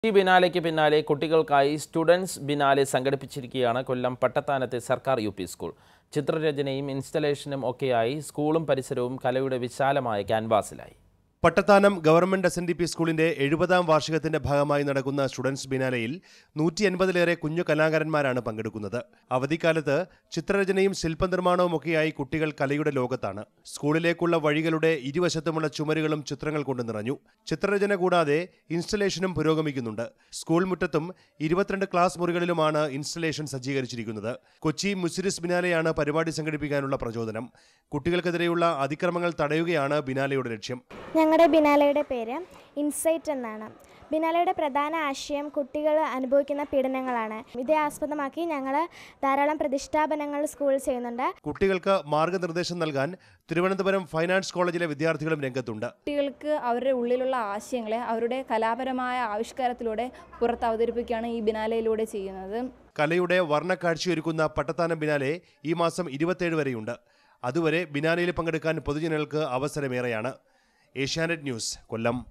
ഈ ബിനാലയ്ക്ക് പിന്നാലെ കുട്ടികൾക്കായി സ്റ്റുഡൻസ് ബിനാലെ സംഘടിപ്പിച്ചിരിക്കുകയാണ് കൊല്ലം പട്ടത്താനത്തെ സർക്കാർ യു പി സ്കൂൾ ചിത്രരചനയും ഇൻസ്റ്റലേഷനും ഒക്കെയായി സ്കൂളും പരിസരവും കലയുടെ വിശാലമായ ക്യാൻവാസിലായി Pattathanam government S N D P സ്കൂളിന്റെ എഴുപതാം വാർഷികത്തിന്റെ ഭാഗമായി നടക്കുന്ന സ്റ്റുഡൻസ് ബിനാലയിൽ നൂറ്റി എൺപതിലേറെ കുഞ്ഞു കലാകാരന്മാരാണ് പങ്കെടുക്കുന്നത് അവധിക്കാലത്ത് ചിത്രരചനയും ശില്പനിർമ്മാണവും ഒക്കെയായി കുട്ടികൾ കലയുടെ ലോകത്താണ് സ്കൂളിലേക്കുള്ള വഴികളുടെ ഇരുവശത്തുമുള്ള ചുമരുകളും ചിത്രങ്ങൾ കൊണ്ട് നിറഞ്ഞു ചിത്രരചന കൂടാതെ ഇൻസ്റ്റലേഷനും പുരോഗമിക്കുന്നുണ്ട് സ്കൂൾ മുറ്റത്തും ഇരുപത്തിരണ്ട് ക്ലാസ് മുറികളിലുമാണ് ഇൻസ്റ്റലേഷൻ സജ്ജീകരിച്ചിരിക്കുന്നത് കൊച്ചി മുസിരിസ് ബിനാലെയാണ് പരിപാടി സംഘടിപ്പിക്കാനുള്ള പ്രചോദനം കുട്ടികൾക്കെതിരെയുള്ള അതിക്രമങ്ങൾ തടയുകയാണ് ബിനാലയുടെ ലക്ഷ്യം ഞങ്ങളുടെ ബിനാലയുടെ പേര് ഇൻസൈറ്റ് എന്നാണ് ബിനാലയുടെ പ്രധാന ആശയം കുട്ടികൾ അനുഭവിക്കുന്ന പീഡനങ്ങളാണ് ഇതേ ആസ്പദമാക്കി ഞങ്ങൾ ധാരാളം പ്രതിഷ്ഠാപനങ്ങൾ സ്കൂളിൽ ചെയ്യുന്നുണ്ട് കുട്ടികൾക്ക് മാർഗനിർദ്ദേശം നൽകാൻ തിരുവനന്തപുരം ഫൈൻ ആർട്സ് കോളേജിലെ വിദ്യാർത്ഥികളും രംഗത്തുണ്ട് കുട്ടികൾക്ക് അവരുടെ ഉള്ളിലുള്ള ആശയങ്ങളെ അവരുടെ കലാപരമായ ആവിഷ്കാരത്തിലൂടെ പുറത്ത് അവതരിപ്പിക്കുകയാണ് ഈ ബിനാലയിലൂടെ ചെയ്യുന്നത് കലയുടെ വർണ്ണക്കാഴ്ചയൊരുക്കുന്ന പട്ടത്താനം ബിനാലെ ഈ മാസം ഇരുപത്തേഴ് വരെയുണ്ട് അതുവരെ ബിനാലയിൽ പങ്കെടുക്കാൻ പൊതുജനങ്ങൾക്ക് അവസരമേറെയാണ് ഏഷ്യാനെറ്റ് ന്യൂസ് കൊല്ലം